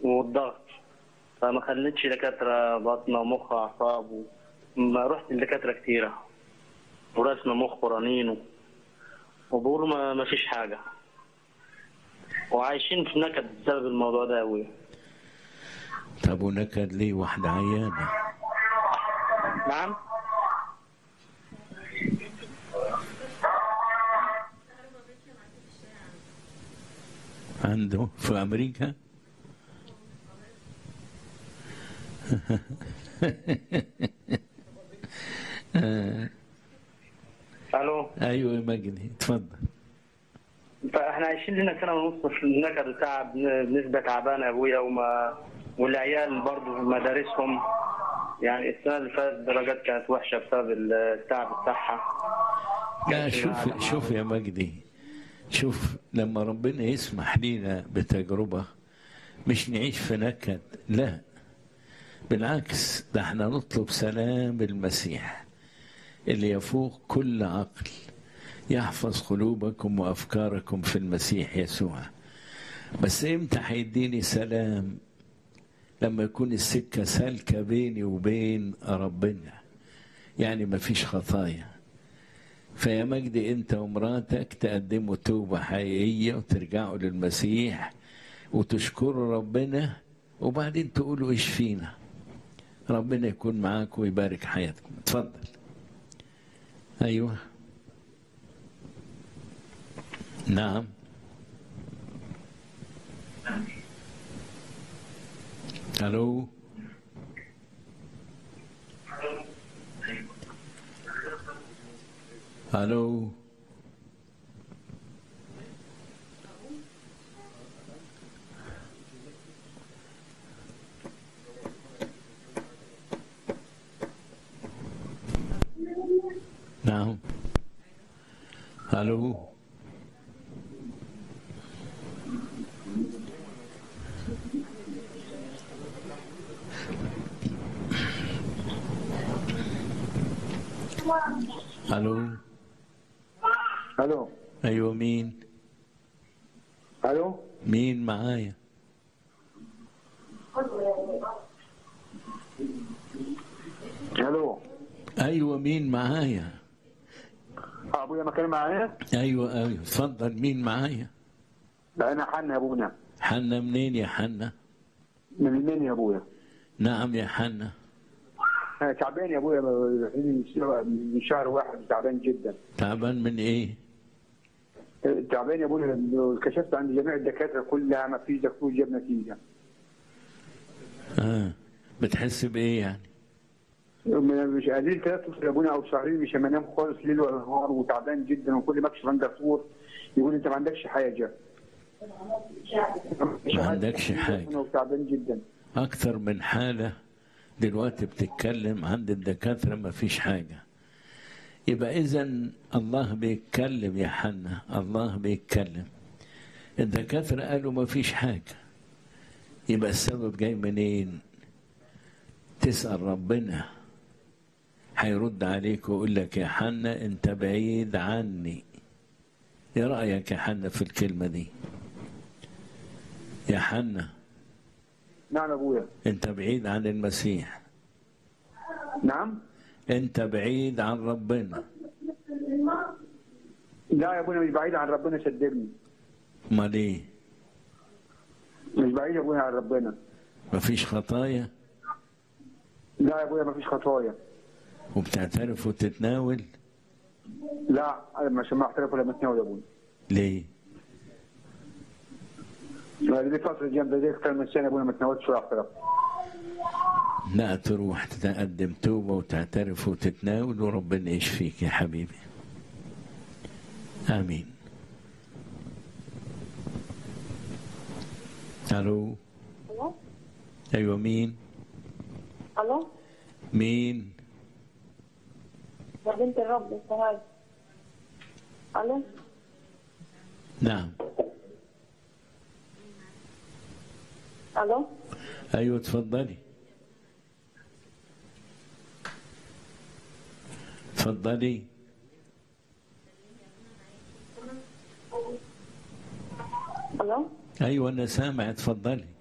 والضغط فما خلتش دكاترة بطنة ومخ أعصاب و- ما رحت لدكاترة كتيرة ورسم مخ ورنين وبيقولوا ما, ما فيش حاجة وعايشين في نكد بسبب الموضوع ده أوي طب ونكد ليه واحدة عيانة نعم عنده في أمريكا ألو أيوة يا مجدي اتفضل فاحنا عايشين لنا سنه ونص في النكد وتعب بنسبه تعبانه يا ابويا وما والعيال برضه في مدارسهم يعني السنه اللي فاتت درجات كانت وحشه بسبب التعب بتاعها لا شوف شوف يا مجدي شوف لما ربنا يسمح لينا بتجربة مش نعيش في نكد لا بالعكس ده احنا نطلب سلام المسيح اللي يفوق كل عقل يحفظ قلوبكم وافكاركم في المسيح يسوع بس امتى هيديني سلام لما يكون السكه سالكه بيني وبين ربنا يعني مفيش خطايا فيا مجدي انت ومراتك تقدموا توبه حقيقيه وترجعوا للمسيح وتشكروا ربنا وبعدين تقولوا ايش فينا ربنا يكون معاكم ويبارك حياتكم اتفضل ايوه نعم الو الو نعم الو الو الو ايوه مين الو مين معايا الو ايوه مين معايا ابويا ما كان معايا ايوه ايوه اتفضل مين معايا لا انا حنا يا ابونا حنا منين يا حنا من المنيا يا ابويا نعم يا حنا انا تعبان يا ابويا من من شهر واحد تعبان جدا تعبان من ايه تعبان يا ابويا كشفت عند جميع الدكاتره كلها ما فيش دكتور جاب نتيجه اه بتحس بايه يعني مش قليل ثلاث اشهر يا ابونا او شهرين مش هنام خالص ليل ولا نهار وتعبان جدا وكل ما اكشف عند دكتور يقول انت ما عندكش حاجه ما عندكش حاجة. انا تعبان جدا اكثر من حالة دلوقتي بتتكلم عند الدكاترة ما فيش حاجة يبقى اذا الله بيتكلم يا حنا الله بيتكلم الدكاترة قالوا ما فيش حاجة يبقى السبب جاي منين تسأل ربنا هيرد عليك ويقول لك يا حنا انت بعيد عني ايه رأيك يا حنا في الكلمة دي يا حنا نعم يا ابويا انت بعيد عن المسيح نعم انت بعيد عن ربنا لا يا ابونا مش بعيد عن ربنا صدقني امال ايه مش بعيد يا ابويا عن ربنا مفيش خطايا لا يا ابويا ما فيش خطايا وبتعترف وتتناول لا انا مش ما اعترف ولا متناول يا ابويا ليه ما دي فتره جنب دي اكثر من سنه يا ابويا ما تناولتش ولا اعترف لا تروح تقدم توبة وتعترف وتتناول وربنا يشفيك يا حبيبي آمين ألو الو أيوة مين الو مين ده بنت الرب السهاد الو نعم الو أيوة اتفضلي اتفضلي الو أيوة أنا سامع اتفضلي